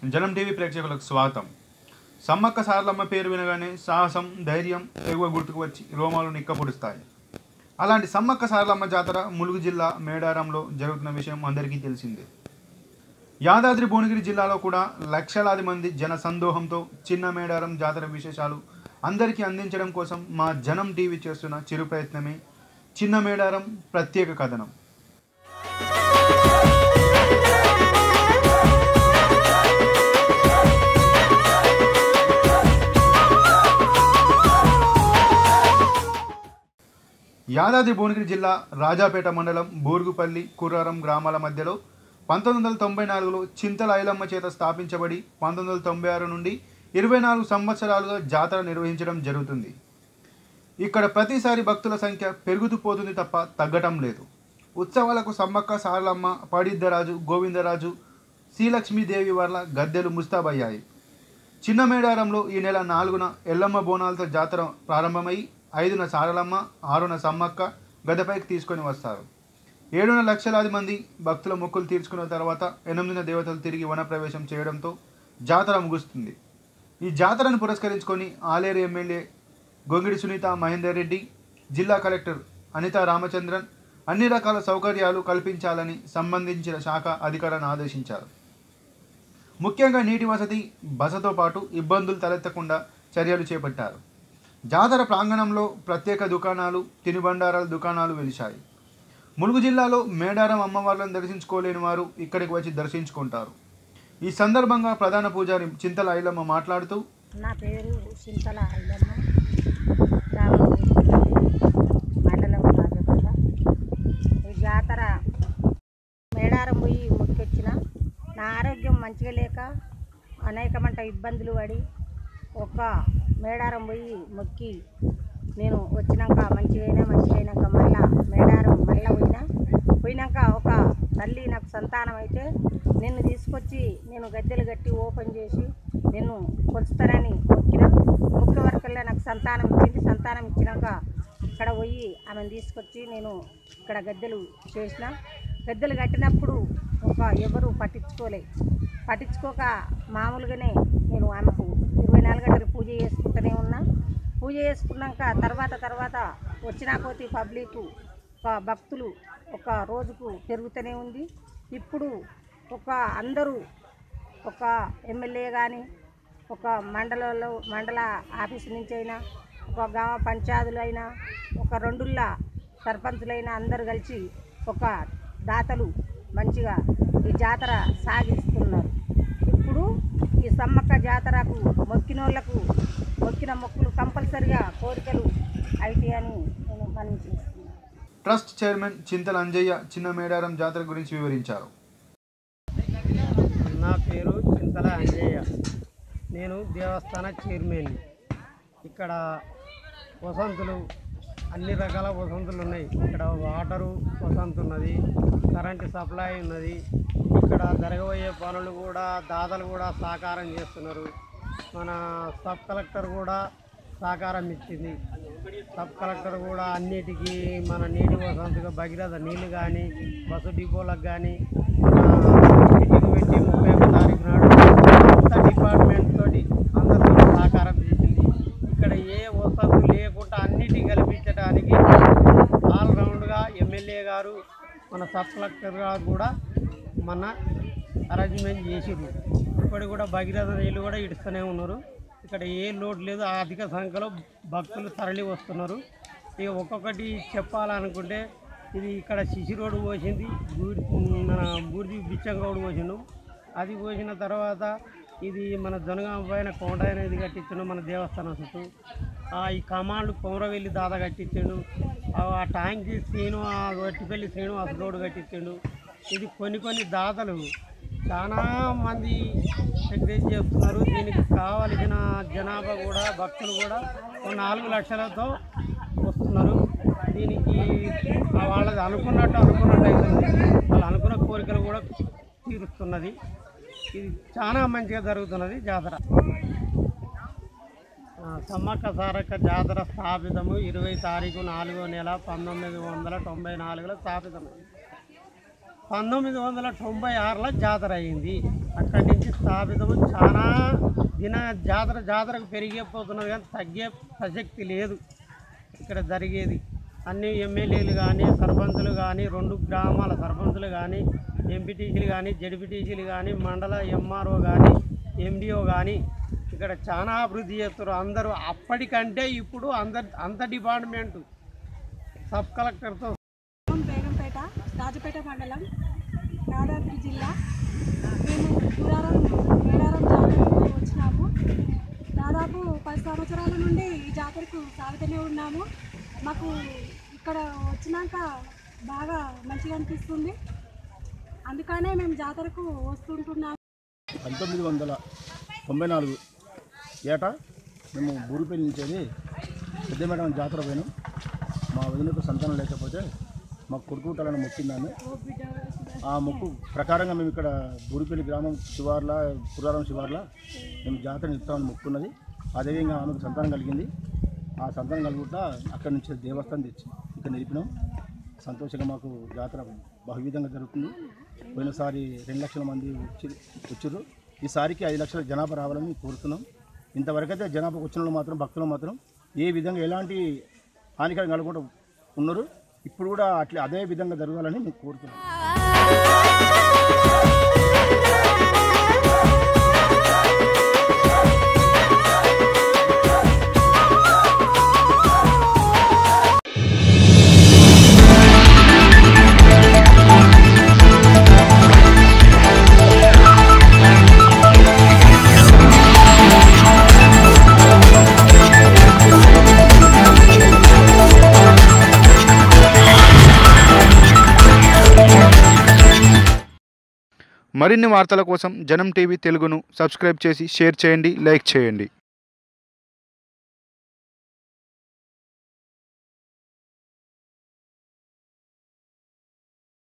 జనం టీవీ ప్రేక్షకులకు స్వాగతం సమ్మక్క సారలమ్మ పేరు వినగానే సాహసం ధైర్యం ఎగువ గుర్తుకు వచ్చి రోమాలు నిక్కపొడుస్తాయి అలాంటి సమ్మక్క సారలమ్మ జాతర ములుగు జిల్లా మేడారంలో జరుగుతున్న విషయం అందరికీ తెలిసిందే యాదాద్రి భువనగిరి జిల్లాలో కూడా లక్షలాది మంది జన సందోహంతో చిన్న మేడారం జాతర విశేషాలు అందరికీ అందించడం కోసం మా జనం టీవీ చేస్తున్న చిరు ప్రయత్నమే చిన్న మేడారం ప్రత్యేక కథనం యాదాద్రి భువనగిరి జిల్లా రాజాపేట మండలం బూరుగుపల్లి కుర్రారం గ్రామాల మధ్యలో పంతొమ్మిది వందల తొంభై నాలుగులో చింతల ఐలమ్మ చేత స్థాపించబడి పంతొమ్మిది వందల తొంభై ఆరు నుండి ఇరవై నాలుగు సంవత్సరాలుగా జాతర నిర్వహించడం జరుగుతుంది ఇక్కడ ప్రతిసారి భక్తుల సంఖ్య పెరుగుతూ పోతుంది తప్ప తగ్గటం లేదు ఉత్సవాలకు సమ్మక్క సారలమ్మ పడిద్దరాజు గోవిందరాజు శ్రీలక్ష్మీదేవి వాళ్ళ గద్దెలు ముస్తాబయ్యాయి చిన్న మేడారంలో ఈ నెల నాలుగున ఎల్లమ్మ బోనాలతో జాతర ప్రారంభమై ఐదున సారలమ్మ ఆరున సమ్మక్క గదపైకి తీసుకొని వస్తారు ఏడున లక్షలాది మంది భక్తుల మొక్కులు తీర్చుకున్న తర్వాత ఎనిమిదిన దేవతలు తిరిగి వనప్రవేశం చేయడంతో జాతర ముగుస్తుంది ఈ జాతరను పురస్కరించుకొని ఆలేరు ఎమ్మెల్యే గొంగిడి సునీత మహేందర్ రెడ్డి జిల్లా కలెక్టర్ అనితా రామచంద్రన్ అన్ని రకాల సౌకర్యాలు కల్పించాలని సంబంధించిన శాఖ అధికారులను ఆదేశించారు ముఖ్యంగా నీటి వసతి బసతో పాటు ఇబ్బందులు తలెత్తకుండా చర్యలు చేపట్టారు జాతర ప్రాంగణంలో ప్రత్యేక దుకాణాలు తినుబండారాల దుకాణాలు వెలిశాయి ములుగు జిల్లాలో మేడారం అమ్మవార్లను దర్శించుకోలేని వారు ఇక్కడికి వచ్చి దర్శించుకుంటారు ఈ సందర్భంగా ప్రధాన పూజారి చింతల ఐలమ్మ మాట్లాడుతూ నా పేరు చింతల ఐలమ్మ గ్రామం మండలం రాజపేట ఈ జాతర మేడారం పోయి మొక్కొచ్చిన నా ఆరోగ్యం మంచిగా లేక అనేకమంట ఇబ్బందులు పడి ఒక మేడారం పోయి మొక్కి నేను వచ్చినాక మంచిగా అయినా మంచిగా అయినాక మళ్ళా మేడారం మళ్ళా పోయినా పోయినాక ఒక తల్లి నాకు సంతానం అయితే నిన్ను తీసుకొచ్చి నేను గద్దెలు కట్టి ఓపెన్ చేసి నిన్ను కొలుస్తానని మొక్కిన మొక్కే వరకల్లా నాకు సంతానం ఇచ్చింది సంతానం ఇచ్చినాక ఇక్కడ పోయి ఆమెను తీసుకొచ్చి నేను ఇక్కడ గద్దెలు చేసిన గద్దెలు కట్టినప్పుడు ఒక ఎవరు పట్టించుకోలే పట్టించుకోక మామూలుగానే నేను ఆమెకు ఇరవై నాలుగు గంటలు పూజ చేసుకుంటూనే ఉన్నా పూజ చేసుకున్నాక తర్వాత తర్వాత వచ్చినా కొద్ది పబ్లిక్ ఒక భక్తులు ఒక రోజుకు పెరుగుతూనే ఉంది ఇప్పుడు ఒక అందరూ ఒక ఎమ్మెల్యే కానీ ఒక మండలంలో మండల ఆఫీస్ నుంచి అయినా ఒక గ్రామ పంచాయతీలు అయినా ఒక రెండుల్ల సర్పంచులైనా అందరు కలిసి ఒక దాతలు మంచిగా ఈ జాతర సాగిస్తున్నారు ఇప్పుడు ఈ సమ్మక్క జాతరకు మొక్కినోళ్లకు మొక్కిన మొక్కులు కంపల్సరిగా కోరికలు అయితే అని నేను మనం చేస్తున్నాను ట్రస్ట్ చైర్మన్ చింతల అంజయ్య చిన్న మేడారం జాతర గురించి వివరించారు నా పేరు చింతల అంజయ్య నేను దేవస్థాన చైర్మన్ ఇక్కడ వసంతులు అన్ని రకాల వసంతులు ఉన్నాయి ఇక్కడ వాటరు వసంతు ఉన్నది కరెంటు సప్లై ఉన్నది ఇక్కడ జరగబోయే పనులు కూడా దాతలు కూడా సహకారం చేస్తున్నారు మన సబ్ కలెక్టర్ కూడా సహకారం ఇచ్చింది సబ్ కలెక్టర్ కూడా అన్నిటికీ మన నీటి వసంతుగా భగీరథ నీళ్ళు కానీ బస్సు డిపోలకు కానీ మీటింగ్ పెట్టి ముప్పై ఒక తారీఖు నాడు అంత డిపార్ట్మెంట్ తోటి అందరితో సహకారం చేసింది ఇక్కడ ఏ వసతులు లేకుండా అన్నిటి కల్పించడానికి ఆల్రౌండ్గా ఎమ్మెల్యే గారు మన సబ్ కలెక్టర్ గారు కూడా మన అరేంజ్మెంట్ చేసిండ్రు ఇప్పుడు కూడా భగీరథ నీళ్ళు కూడా ఇడుస్తూనే ఉన్నారు ఇక్కడ ఏ లోటు లేదు అధిక సంఖ్యలో భక్తులు తరలి వస్తున్నారు ఇక ఒక్కొక్కటి చెప్పాలనుకుంటే ఇది ఇక్కడ శిశి రోడ్డు పోసింది బూడి మన బూడిది బిచ్చంగౌడు పోసిండు అది పోసిన తర్వాత ఇది మన జనగామ పైన కొండ అనేది కట్టించండు మన దేవస్థానం చుట్టూ ఆ ఈ కమాండ్లు కొమరవెల్లి దాద కట్టించాడు ఆ ట్యాంక్ శ్రీను ఆ వట్టిపల్లి శ్రీనివాస గౌడ్ కట్టించాడు ఇది కొన్ని కొన్ని దాతలు చాలా మంది ఎంకరేజ్ చేస్తున్నారు దీనికి కావలసిన జనాభా కూడా భక్తులు కూడా ఒక నాలుగు లక్షలతో వస్తున్నారు దీనికి ఆ వాళ్ళది అనుకున్నట్టు అనుకున్నట్టు అవుతుంది వాళ్ళు అనుకున్న కోరికలు కూడా తీరుస్తున్నది ఇది చాలా మంచిగా జరుగుతున్నది జాతర ఆ, సమ్మక్క సారక్క జాతర స్థాపితము ఇరవై తారీఖు నాలుగో నెల పంతొమ్మిది వందల తొంభై నాలుగులో స్థాపితమైంది పంతొమ్మిది వందల తొంభై ఆరులో జాతర అయింది అక్కడి నుంచి స్థాపితం చాలా దిన జాతర జాతరకు పెరిగిపోతున్నది కానీ తగ్గే ప్రసక్తి లేదు ఇక్కడ జరిగేది అన్ని ఎమ్మెల్యేలు కానీ సర్పంచులు కానీ రెండు గ్రామాల సర్పంచులు కానీ ఎంపీటీసీలు కానీ జడ్పీటీసీలు కానీ మండల ఎంఆర్ఓ కానీ ఎండిఓ కానీ ఇక్కడ చాలా అభివృద్ధి చేస్తారు అందరూ అప్పటికంటే ఇప్పుడు అందరు అంత డిపార్ట్మెంటు సబ్ కలెక్టర్తో గ్రామం బేగంపేట రాజపేట మండలం యాదాద్రి జిల్లా మేము గురారం మేడారం జాతరకు వచ్చినాము దాదాపు పది సంవత్సరాల నుండి ఈ జాతరకు సాగుతూనే ఉన్నాము మాకు ఇక్కడ వచ్చినాక బాగా మంచిగా అనిపిస్తుంది అందుకనే మేము జాతరకు వస్తుంటున్నాము పంతొమ్మిది వందల తొంభై నాలుగు ఏటా మేము బూరుపల్లి నుంచి వెళ్ళి పెద్దమేడం జాతర పోయినాం మా వదినకు సంతానం లేకపోతే మాకు కొడుకు పుట్టాలని మొక్కిందాన్ని ఆ మొక్కు ప్రకారంగా మేము ఇక్కడ బూరిపల్లి గ్రామం శివార్ల పురారం శివార్ల మేము జాతర నిలుపుతామని మొక్కున్నది అదేవిధంగా ఆమెకు సంతానం కలిగింది ఆ సంతానం కలుగుతా అక్కడి నుంచి దేవస్థానం తెచ్చి ఇక్కడ నిలిపినాం సంతోషంగా మాకు జాతర బహువిధంగా జరుగుతుంది పోయినసారి రెండు లక్షల మంది వచ్చి వచ్చారు ఈసారికి ఐదు లక్షల జనాభా రావాలని కోరుతున్నాం ఇంతవరకైతే జనాభాకు వచ్చిన వాళ్ళు మాత్రం భక్తులు మాత్రం ఏ విధంగా ఎలాంటి హానికరం కలగకుండా ఉన్నారు ఇప్పుడు కూడా అట్లా అదే విధంగా జరగాలని మేము కోరుతున్నాం మరిన్ని వార్తల కోసం జనం టీవీ తెలుగును సబ్స్క్రైబ్ చేసి షేర్ చేయండి లైక్ చేయండి